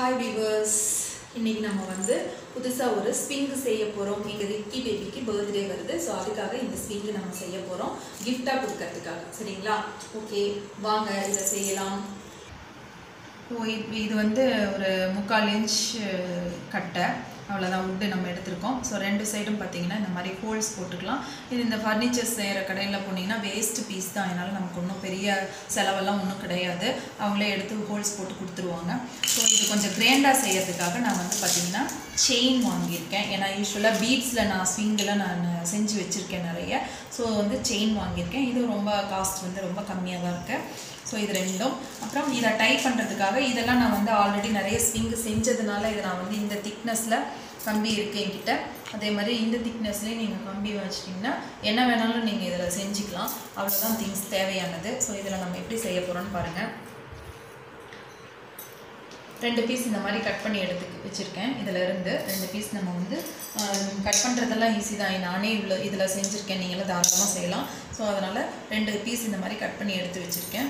hi viewers இன்னைக்கு நம்ம வந்து புதுசாக ஒரு ஸ்விங் செய்ய போகிறோம் எங்கள் ரிக்கி பேபிக்கு பர்த்டே வருது ஸோ அதுக்காக இந்த ஸ்விங் நம்ம செய்ய போகிறோம் கிஃப்டாக கொடுக்கறதுக்காக சரிங்களா ஓகே வாங்க இதை செய்யலாம் ஓ இது இது வந்து ஒரு முக்கால் இன்ச் கட்டை அவ்வளோதான் உட்டு நம்ம எடுத்திருக்கோம் ஸோ ரெண்டு சைடும் பார்த்தீங்கன்னா இந்த மாதிரி ஹோல்ஸ் போட்டுக்கலாம் இது இந்த ஃபர்னிச்சர்ஸ் செய்கிற கடையில் போனீங்கன்னா வேஸ்ட் பீஸ் தான் அதனால் நமக்கு ஒன்றும் பெரிய செலவெல்லாம் ஒன்றும் கிடையாது அவங்களே எடுத்து ஹோல்ஸ் போட்டு கொடுத்துருவாங்க ஸோ இது கொஞ்சம் கிராண்டாக செய்யறதுக்காக நான் வந்து பார்த்தீங்கன்னா செயின் வாங்கியிருக்கேன் ஏன்னா யூஸ்வலாக பீட்ஸில் நான் ஸ்விங்கில் நான் செஞ்சு வச்சுருக்கேன் நிறைய ஸோ வந்து செயின் வாங்கியிருக்கேன் இது ரொம்ப காஸ்ட் வந்து ரொம்ப கம்மியாக தான் இருக்குது ஸோ இது ரெண்டும் அப்புறம் இதை டைப் பண்ணுறதுக்காக இதெல்லாம் நான் வந்து ஆல்ரெடி நிறைய ஸ்விங்கு செஞ்சதுனால இதை நான் வந்து இந்த திக்னஸில் கம்பி இருக்கு என்கிட்ட அதே மாதிரி இந்த திக்னஸ்லேயே நீங்கள் கம்பி வச்சிட்டிங்கன்னா என்ன வேணாலும் நீங்கள் இதில் செஞ்சுக்கலாம் அவ்வளோதான் திங்ஸ் தேவையானது ஸோ இதில் நம்ம எப்படி செய்ய போகிறோம்னு பாருங்கள் ரெண்டு பீஸ் இந்த மாதிரி கட் பண்ணி எடுத்து வச்சுருக்கேன் இதில் இருந்து ரெண்டு பீஸ் நம்ம வந்து கட் பண்ணுறதெல்லாம் ஈஸி தான் நானே இவ்வளோ இதில் செஞ்சுருக்கேன் நீங்களும் தாராளமாக செய்யலாம் ஸோ அதனால் ரெண்டு பீஸ் இந்த மாதிரி கட் பண்ணி எடுத்து வச்சுருக்கேன்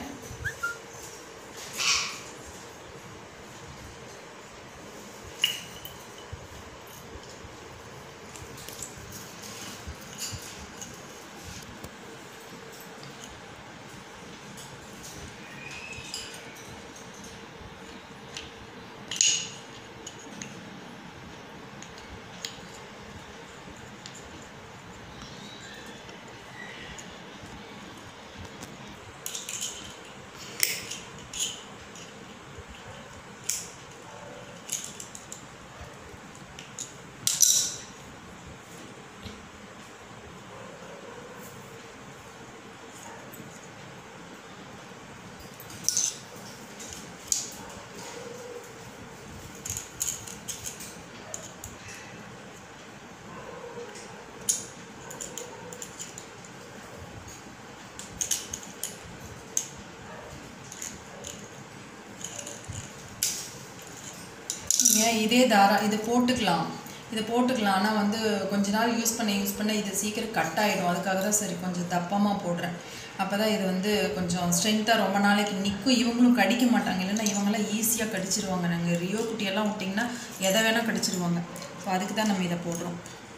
நீங்கள் இதே தாரா இது போட்டுக்கலாம் இது போட்டுக்கலாம் ஆனால் வந்து கொஞ்ச நாள் யூஸ் பண்ண யூஸ் பண்ண இது சீக்கிரம் கட் ஆகிடும் அதுக்காக தான் சரி கொஞ்சம் தப்பமாக போடுறேன் அப்போ தான் இது வந்து கொஞ்சம் ஸ்ட்ரென்த்தாக ரொம்ப நாளைக்கு நிற்கும் இவங்களும் கடிக்க மாட்டாங்க இல்லைன்னா இவங்கெல்லாம் ஈஸியாக கடிச்சிருவாங்க நாங்கள் ரியோ குட்டியெல்லாம் விட்டிங்கன்னா எதை வேணால் கடிச்சிருவாங்க ஸோ அதுக்கு தான் நம்ம இதை போடுறோம்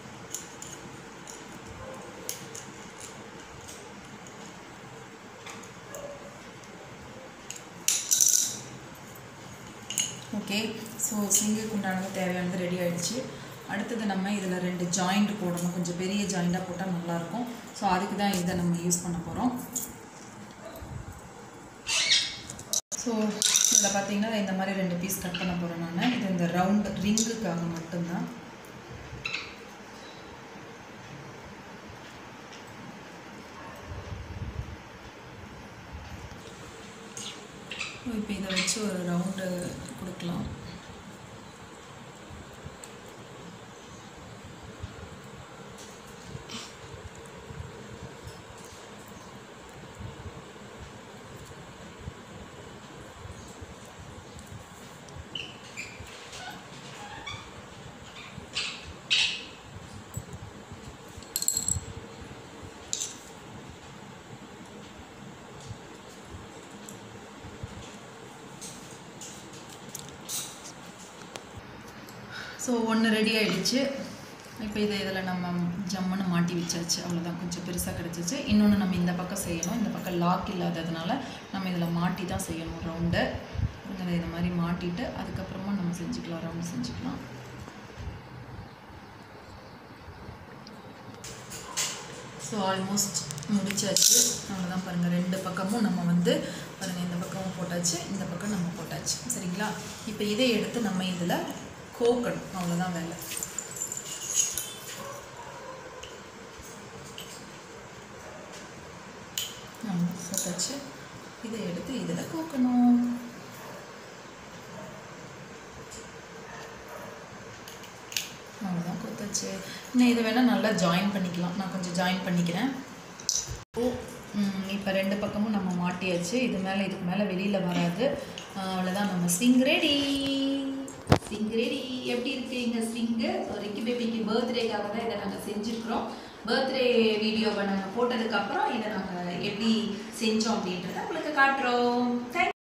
ஓகே ஸோ சிங்குக்கு உண்டானது தேவையானது ரெடி ஆகிடுச்சு அடுத்தது நம்ம இதில் ரெண்டு ஜாயிண்ட் போடணும் கொஞ்சம் பெரிய ஜாயிண்டாக போட்டால் நல்லாயிருக்கும் ஸோ அதுக்கு தான் இதை நம்ம யூஸ் பண்ண போகிறோம் ஸோ இதில் பார்த்தீங்கன்னா இந்த மாதிரி ரெண்டு பீஸ் கட் பண்ண போகிறேன் நான் இது இந்த ரவுண்ட் ரிங்குக்காக மட்டும்தான் இப்போ இதை வச்சு ஒரு ரவுண்டு கொடுக்கலாம் ஸோ ஒன்று ரெடி ஆகிடுச்சு இப்போ இதை இதில் நம்ம ஜம்முன்னு மாட்டி வச்சாச்சு அவ்வளோதான் கொஞ்சம் பெருசாக கிடச்சிச்சு இன்னொன்று நம்ம இந்த பக்கம் செய்யணும் இந்த பக்கம் லாக் இல்லாததுனால நம்ம இதில் மாட்டி தான் செய்யணும் ரவுண்டு இதை இந்த மாதிரி மாட்டிட்டு அதுக்கப்புறமா நம்ம செஞ்சுக்கலாம் ரவுண்டு செஞ்சுக்கலாம் ஸோ ஆல்மோஸ்ட் முடிச்சாச்சு அவ்வளோதான் பாருங்கள் ரெண்டு பக்கமும் நம்ம வந்து பாருங்கள் இந்த பக்கமும் போட்டாச்சு இந்த பக்கம் நம்ம போட்டாச்சு சரிங்களா இப்போ இதை எடுத்து நம்ம இதில் கோக்கணும் அவ்வளோதான் வேலை நம்ம போட்டாச்சு இதை எடுத்து இதில் கோக்கணும் அவ்வளோதான் கொத்தாச்சு இன்னும் இதை வேணால் நல்லா ஜாயின் பண்ணிக்கலாம் நான் கொஞ்சம் ஜாயின் பண்ணிக்கிறேன் ஓ இப்போ ரெண்டு பக்கமும் நம்ம மாட்டியாச்சு இது மேலே இதுக்கு மேலே வெளியில் வராது அவ்வளோதான் நம்ம ஸ்விங் ரெடி ஸ்விங் ரெடி எப்படி இருக்கு எங்கள் ஸ்விங்கு ஸோ ரிக்கி பேபிக்கு பர்த்டேக்காக தான் இதை நாங்கள் செஞ்சுருக்குறோம் பர்த்டே வீடியோவை நாங்கள் போட்டதுக்கப்புறம் இதை நாங்கள் எப்படி செஞ்சோம் அப்படின்றத உங்களுக்கு காட்டுறோம் தேங்க்